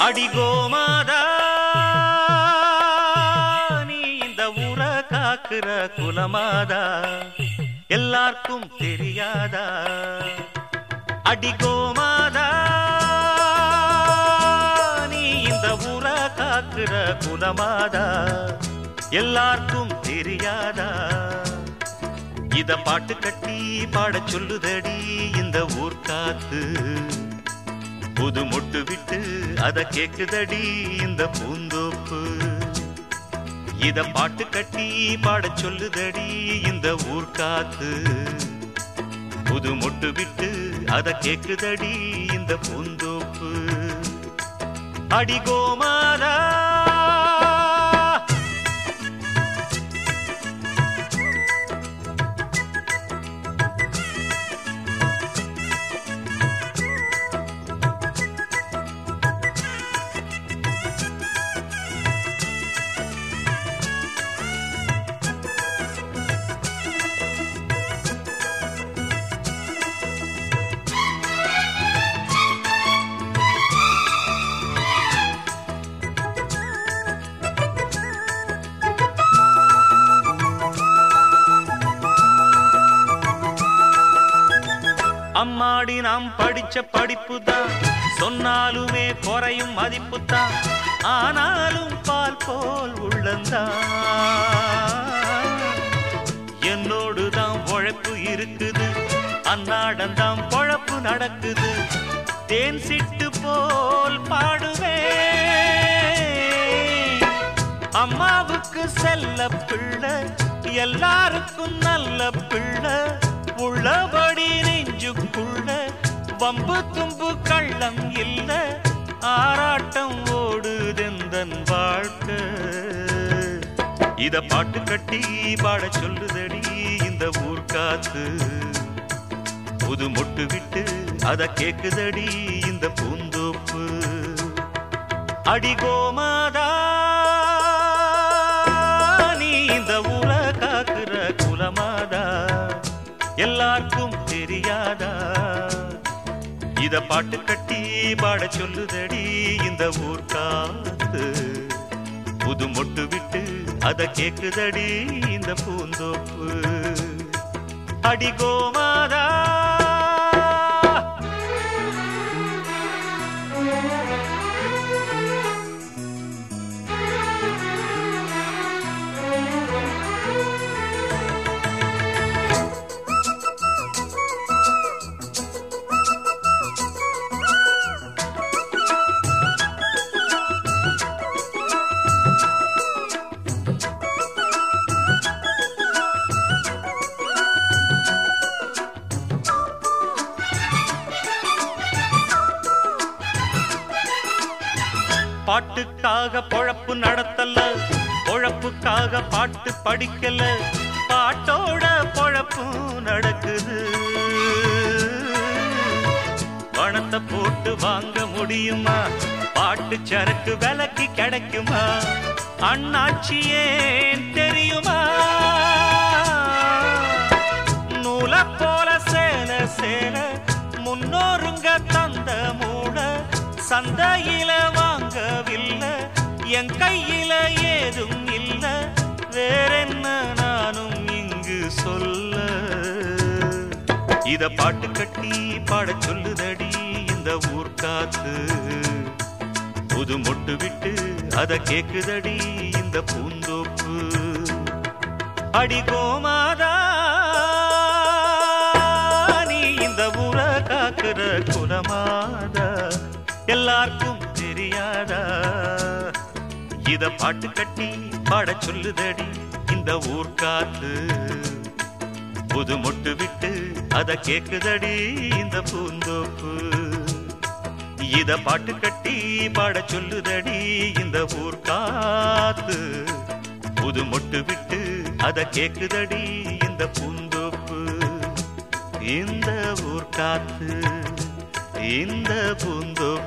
அடிகோமாதா நீ இந்த ஊரை காக்குற குலமாதா எல்லாருக்கும் தெரியாதா அடிகோமாதா நீ இந்த ஊரை காக்குற குலமாதா எல்லாருக்கும் தெரியாதா இத பாட்டு கட்டி பாடச் சொல்லுதடி இந்த ஊர் காத்து புது மொட்டு விட்டு அத கேக்குதடி இந்த பூந்தோப்பு இத பாட்டு கட்டி பாடச் சொல்லுதடி இந்த ஊர் காத்து புது மொட்டு விட்டு அத கேக்குதடி இந்த பூந்தோப்பு அடிகோமாரா அம்மாடி நாம் படிச்ச படிப்பு தான் சொன்னாலுமே குறையும் மதிப்பு தான் ஆனாலும் பால் போல் உள்ளந்தான் என்னோடு தான் உழைப்பு இருக்குது அன்னாடம் தான் பொழப்பு நடக்குது தேன் சிட்டு போல் பாடுவேன் அம்மாவுக்கு செல்ல பிள்ளை எல்லாருக்கும் நல்ல பிள்ளை உள்ளபடி நெஞ்சுக்குள்ள வம்பு தும்பு கள்ளம் இல்ல ஆராட்டம் ஓடுதெந்தன் வாழ்க்கை இத பாட்டு கட்டி பாட சொல்லுதடி இந்த ஊர் காத்து புது மொட்டு விட்டு அத கேக்குதடி இந்த பூந்தோப்பு அடிகோமாதா நீ இந்த ஊரை காக்குற குலமாதா எல்லாருக்கும் தெரியாதா இத பாட்டு கட்டி பாட சொல்லுதடி இந்த ஊர் காத்து புது மொட்டு விட்டு அத கேக்குதடி இந்த பூந்தோப்பு அடிகோமாதா பாட்டுக்காக பொழப்பு நடத்தல பொழப்புக்காக பாட்டு படிக்கல பாட்டோட பொழப்பும் நடக்குது பணத்தை போட்டு வாங்க முடியுமா பாட்டு சரக்கு விலைக்கு கிடைக்குமா அண்ணாச்சி ஏன் தெரியுமா நூல போல சேல சேல முன்னோருங்க தந்த மூட சந்தையில வாங்கவில்லை என் கையில ஏதும் இல்ல வேறென்ன நானும் இங்கு சொல்ல இத பாட்டு கட்டி பாட சொல்லுதடி இந்த ஊர் காத்து புது மொட்டு விட்டு அத கேக்குதடி இந்த பூந்தோப்பு அடி கோமாதா நீ இந்த ஊரை காக்குற குலமாதா எல்லாருக்கும் தெரியாதா இத பாட்டு கட்டி பாட சொல்லுதடி இந்த ஊர் காத்து புது மொட்டு விட்டு அத கேக்குதடி இந்த பூந்தோப்பு இத பாட்டு கட்டி பாட சொல்லுதடி இந்த ஊர் காத்து புது மொட்டு விட்டு அத கேக்குதடி இந்த பூந்தோப்பு இந்த ஊர் காத்து இந்த பூந்தோப்பு